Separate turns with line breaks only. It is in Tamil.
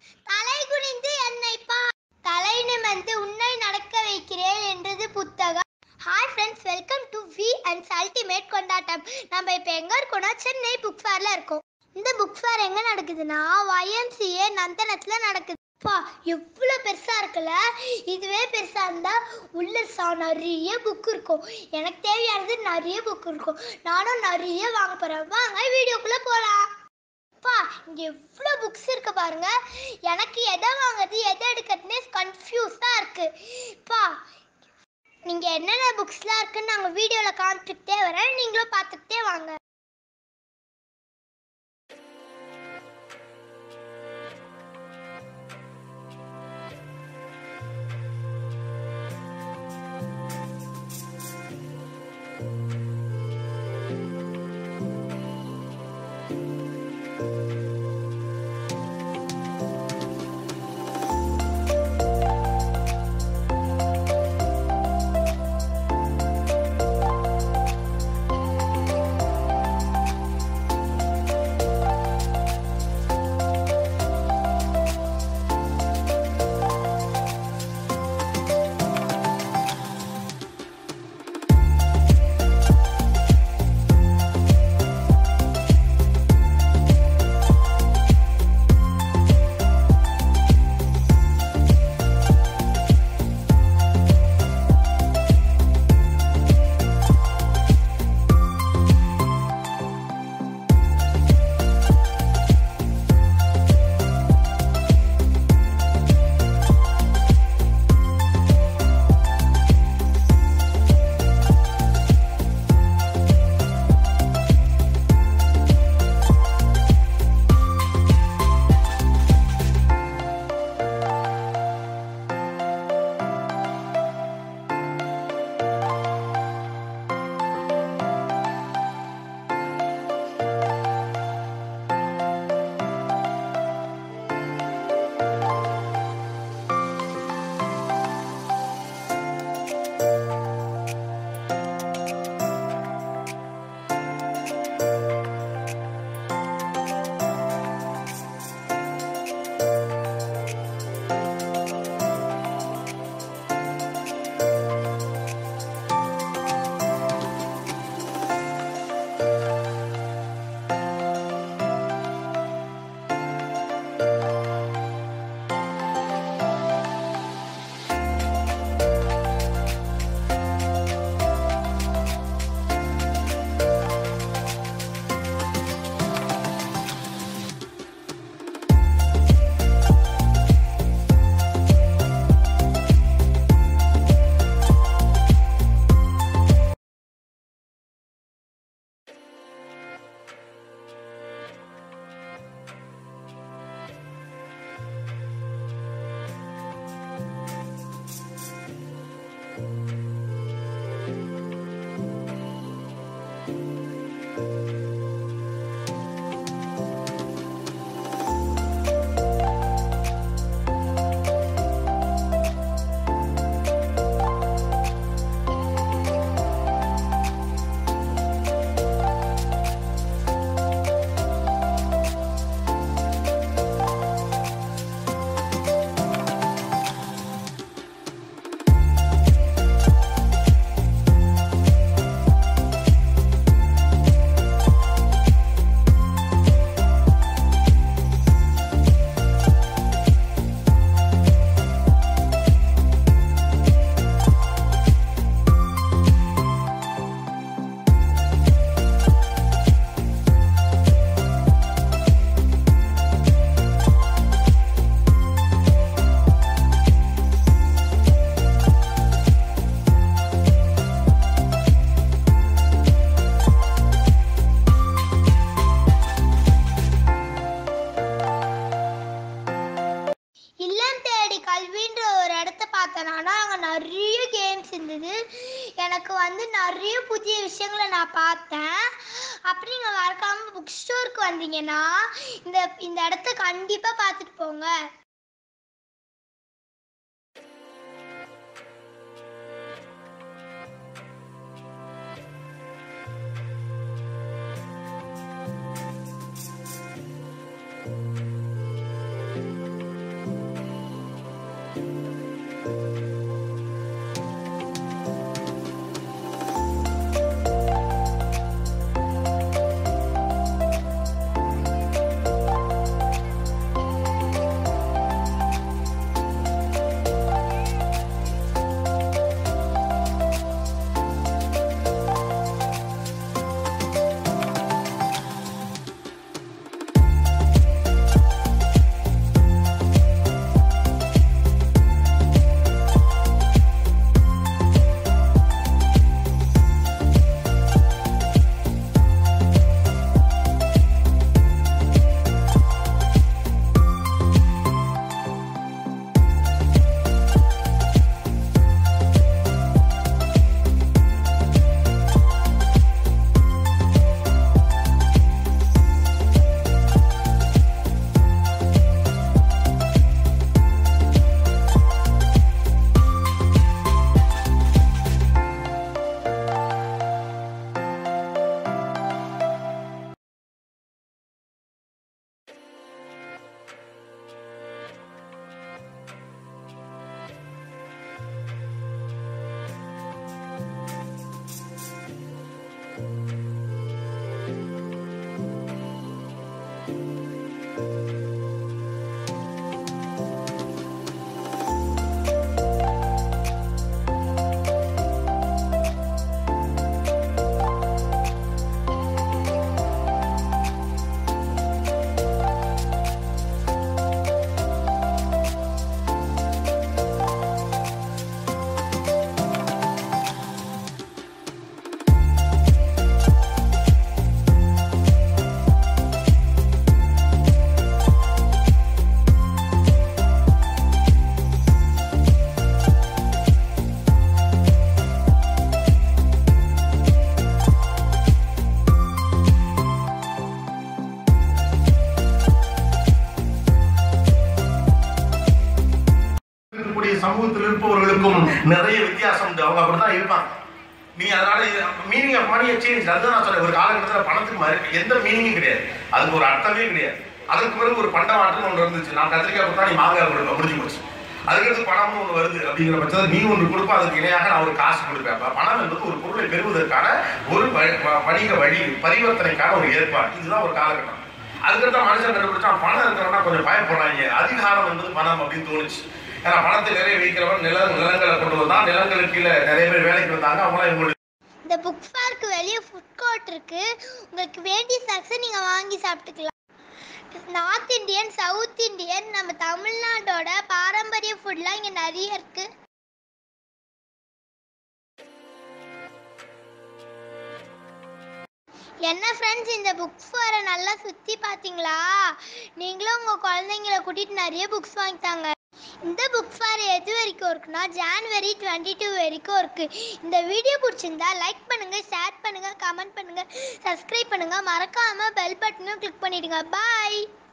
தலை குனிந்து என்னை பா தலை நிமிர்ந்து உன்னை நடக்க வைக்கிறேன் என்றது புத்தகம் hi friends welcome to we and ultimate கொண்டாட்டம் நம்ம இப்போ எங்கே இருக்கோம்னா சென்னை புக் ஃபேரில் இருக்கோம் இந்த புக் ஃபேர் எங்கே நடக்குதுன்னா YMCA நந்தனத்தில் நடக்குது பா எவ்வளோ பெருசாக இருக்குல்ல இதுவே பெருசாக இருந்தால் உள்ள சா நிறைய புக் இருக்கும் எனக்கு தேவையானது நிறைய புக் இருக்கும் நானும் நிறைய வாங்க போகிறேன் வாங்க வீடியோக்குள்ளே போகலாம் பா இங்கே எவ்வளோ புக்ஸ் இருக்கு பாருங்க எனக்கு எதை வாங்குறது எதை எடுக்கிறதுனே கன்ஃபியூஸாக இருக்கு பா நீங்கள் என்னென்ன புக்ஸ்லாம் இருக்குன்னு நாங்கள் வீடியோவில் காமிச்சுக்கிட்டே வரேன் நீங்களும் பார்த்துக்கிட்டே வாங்க இல்லம் தேடி கல்வின்ற ஒரு இடத்த பார்த்தேன் ஆனால் அங்கே நிறைய கேம்ஸ் இருந்தது எனக்கு வந்து நிறைய புதிய விஷயங்களை நான் பார்த்தேன் அப்படி நீங்கள் மறக்காமல் புக் ஸ்டோருக்கு வந்தீங்கன்னா இந்த இந்த இடத்த கண்டிப்பாக பார்த்துட்டு போங்க
சமூகத்தில் இருப்பவர்களுக்கும் நிறைய வித்தியாசம் உண்டு அவங்க அப்படிதான் இருப்பாங்க நீ அதனால மீனிங் ஆஃப் மணியை சேஞ்ச் அதுதான் நான் சொல்றேன் ஒரு காலகட்டத்தில் பணத்துக்கு மறு- எந்த மீனிங்கும் கிடையாது அதுக்கு ஒரு அர்த்தமே கிடையாது அதற்கு பிறகு ஒரு பண்டமாற்றம் ஒன்று இருந்துச்சு நான் கத்திரிக்காய் கொடுத்தா நீ மாங்காய் கொடுப்ப முடிஞ்சு போச்சு அதுக்கடுத்து பணம்னு ஒன்று வருது அப்படிங்கிற பட்சத்தில் நீ ஒன்று கொடுப்ப அதுக்கு இணையாக நான் ஒரு காசு கொடுப்பேன் அப்ப பணம் என்பது ஒரு பொருளை பெறுவதற்கான ஒரு வ- வ- வணிக வழி பரிவர்த்தனைக்கான ஒரு ஏற்பாடு இதுதான் ஒரு காலகட்டம் அதுக்கடுத்த மனுஷன் கண்டுபிடிச்சான் பணம் இருக்கிறவனா கொஞ்சம் பயப்படுறாங்க அதிகாரம் என்பது பணம் அப்படின்னு தோணுச்சு ஏன்னா பணத்தை நிறைய வைக்கிறவன் நில நிலங்களை கொண்டு வந்தான் நிலங்களுக்கு கீழே நிறைய பேர் வேலைக்கு வந்தாங்க அவங்களாம் இவங்களுடைய
இந்த புக் ஃபேருக்கு வெளியே ஃபுட் கோர்ட் இருக்கு உங்களுக்கு வேண்டிய ஸ்நாக்ஸை நீங்கள் வாங்கி சாப்பிட்டுக்கலாம் நார்த் இந்தியன் சவுத் இந்தியன் நம்ம தமிழ்நாட்டோட பாரம்பரிய ஃபுட்லாம் இங்கே நிறைய இருக்கு என்ன ஃப்ரெண்ட்ஸ் இந்த புக் ஃபேரை நல்லா சுற்றி பார்த்தீங்களா நீங்களும் உங்கள் குழந்தைங்கள கூட்டிகிட்டு நிறைய புக்ஸ் வாங்கித்தாங்க இந்த புக் ஃபேர் எது வரைக்கும் இருக்குன்னா ஜான்வரி டுவெண்ட்டி டூ வரைக்கும் இருக்கு இந்த வீடியோ பிடிச்சிருந்தா லைக் பண்ணுங்க ஷேர் பண்ணுங்க கமெண்ட் பண்ணுங்க சப்ஸ்கிரைப் பண்ணுங்க மறக்காம பெல் பட்டனும் கிளிக் பண்ணிடுங்க பாய்